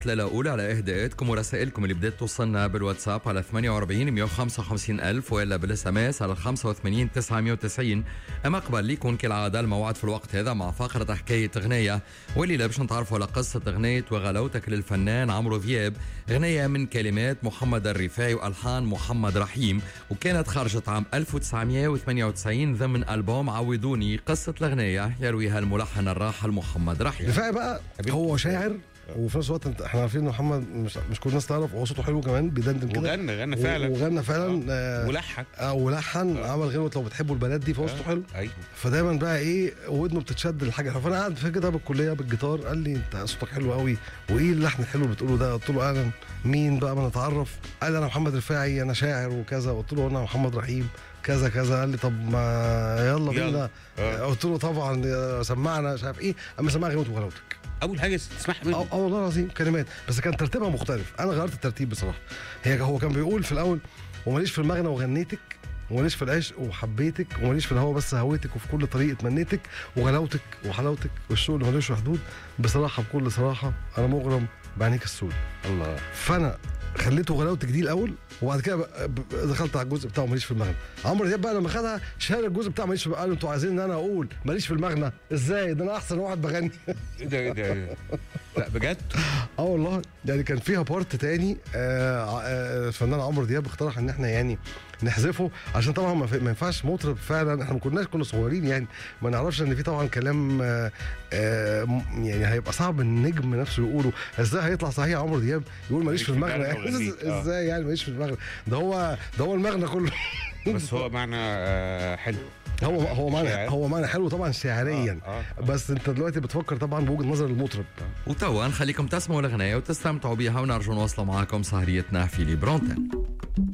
للأولى على إهداءاتكم ورسائلكم اللي بدأت توصلنا بالواتساب على 48 155 ألف وإلا بالاس ام اس على 85 990 أما قبل ليكم كالعادة الموعد في الوقت هذا مع فقرة حكاية أغنية واللي باش نتعرفوا على قصة أغنية وغلاوتك للفنان عمرو ذياب أغنية من كلمات محمد الرفاعي وألحان محمد رحيم وكانت خرجت عام 1998 ضمن ألبوم عودوني قصة الأغنية يرويها الملحن الراحل محمد رحيم رفاعي بقى هو شاعر وفي نفس الوقت انت- احنا عارفين ان محمد مش مش كل الناس تعرف هو صوته حلو كمان بيدندن كده وغنى غنى و- فعلا وغنى فعلا آه ولحن آه ولحن آه. عمل غير لو بتحبوا البنات دي فهو صوته حلو ايوه فدايما بقى ايه ودنه بتتشد لحاجه فانا قاعد في كده بالكليه بالجيتار قال لي انت صوتك حلو قوي وايه اللحن الحلو اللي بتقوله ده قلت له اهلا مين بقى ما نتعرف قال لي انا محمد رفاعي انا شاعر وكذا قلت له انا محمد رحيم كذا كذا قال لي طب ما يلا يلا. بينا آه. قلت له طبعا آه، سمعنا مش عارف ايه اما سمعها غنوه وغلاوتك اول حاجه تسمعها اه منه اه والله العظيم كلمات بس كان ترتيبها مختلف انا غيرت الترتيب بصراحه هي هو كان بيقول في الاول وماليش في المغنى وغنيتك وماليش في العشق وحبيتك وماليش في الهوا بس هويتك وفي كل طريق اتمنيتك وغلاوتك وحلاوتك والشوق اللي ملوش حدود بصراحه بكل صراحه انا مغرم بعينيك السود الله فانا خليته غلاوتك دي الاول وبعد كده بقى- ب- دخلت على الجزء بتاعه ماليش في المغنى عمرو دياب بقى لما خدها شال الجزء بتاعه ماليش في قالوا انتوا عايزين ان انا اقول ماليش في المغنى ازاي ده انا احسن واحد بغني ايه ده ايه ده إيه ده؟ لا بجد اه والله يعني كان فيها بارت تاني آه آه الفنان عمرو دياب اقترح ان احنا يعني نحذفه عشان طبعا ما في- ما ينفعش مطرب فعلا احنا ما كناش كنا صغيرين يعني ما نعرفش ان في طبعا كلام آه آه م- يعني هيبقى صعب النجم نفسه يقوله ازاي هيطلع صحيح عمرو دياب يقول ماليش في المغنى المغنى يعني وغنيت، آه. ازاي يعني ماليش في المغنى ده هو ده هو المغنى كله بس هو معنى آه، حلو هو هو معنى شاعر. هو معنى حلو طبعا شعريا آه، آه. بس انت دلوقتي بتفكر طبعا بوجهه نظر المطرب وتوا نخليكم تسمعوا الأغنية وتستمتعوا بها ونرجو نواصلوا معاكم سهريتنا في ليبرونتين